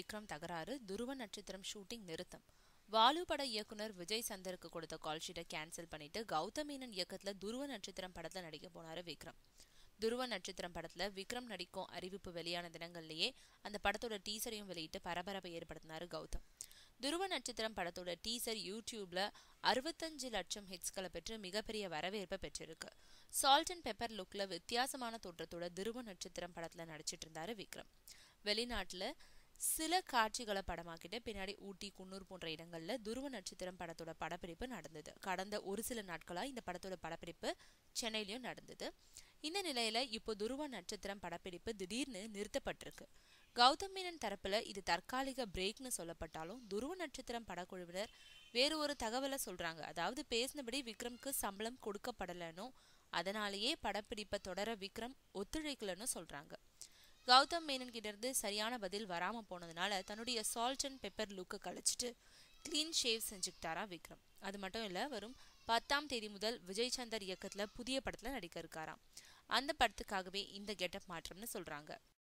விக்ரம் தகராறு துருவ நட்சத்திரம் ஷூட்டிங் நிறுத்தம் வாலு பட இயக்குனர் விஜய் சந்தருக்கு கொடுத்த கால் ஷீட்டை கேன்சல் பண்ணிட்டு கௌதம் மேனன் இயக்கத்துல துருவ நட்சத்திரம் படத்துல நடிக்க போனாரு விக்ரம் துருவ நட்சத்திரம் படத்துல விக்ரம் நடிக்கும் அறிவிப்பு வெளியான தினங்கள்லயே அந்த படத்தோட டீசரையும் வெளியிட்டு பரபரப்பை ஏற்படுத்தினாரு கௌதம் துருவ நட்சத்திரம் படத்தோட டீசர் யூடியூப்ல அறுபத்தஞ்சு லட்சம் ஹிட்ஸ்களை பெற்று மிகப்பெரிய வரவேற்பை பெற்றிருக்கு சால்ட் அண்ட் பெப்பர் லுக்ல வித்தியாசமான தோற்றத்தோட துருவ நட்சத்திரம் படத்துல நடிச்சிட்டு இருந்தாரு விக்ரம் வெளிநாட்டுல சில காட்சிகளை படமாக்கிட்டு பின்னாடி ஊட்டி குன்னூர் போன்ற இடங்கள்ல துருவ நட்சத்திரம் படத்தோட படப்பிடிப்பு நடந்தது கடந்த ஒரு சில நாட்களா இந்த படத்தோட படப்பிடிப்பு சென்னையிலயும் நடந்தது இந்த நிலையில இப்போ துருவ நட்சத்திரம் படப்பிடிப்பு திடீர்னு நிறுத்தப்பட்டிருக்கு கௌதம் மேனன் தரப்புல இது தற்காலிக பிரேக்னு சொல்லப்பட்டாலும் துருவ நட்சத்திரம் படக்குழுவினர் வேறு ஒரு தகவலை சொல்றாங்க அதாவது பேசினபடி விக்ரம்க்கு சம்பளம் கொடுக்கப்படலனும் அதனாலேயே படப்பிடிப்பை தொடர விக்ரம் ஒத்துழைக்கலன்னு சொல்றாங்க கௌதம் மேனன் கிட்ட இருந்து சரியான பதில் வராம போனதுனால தன்னுடைய சால்ட் அண்ட் பெப்பர் லுக்கை கழிச்சிட்டு கிளீன் ஷேவ் செஞ்சுக்கிட்டாரா விக்ரம் அது மட்டும் இல்ல வரும் பத்தாம் தேதி முதல் விஜய் சந்தர் இயக்கத்துல புதிய படத்துல நடிக்க இருக்காராம் அந்த படத்துக்காகவே இந்த கெட்டப் மாற்றம்னு சொல்றாங்க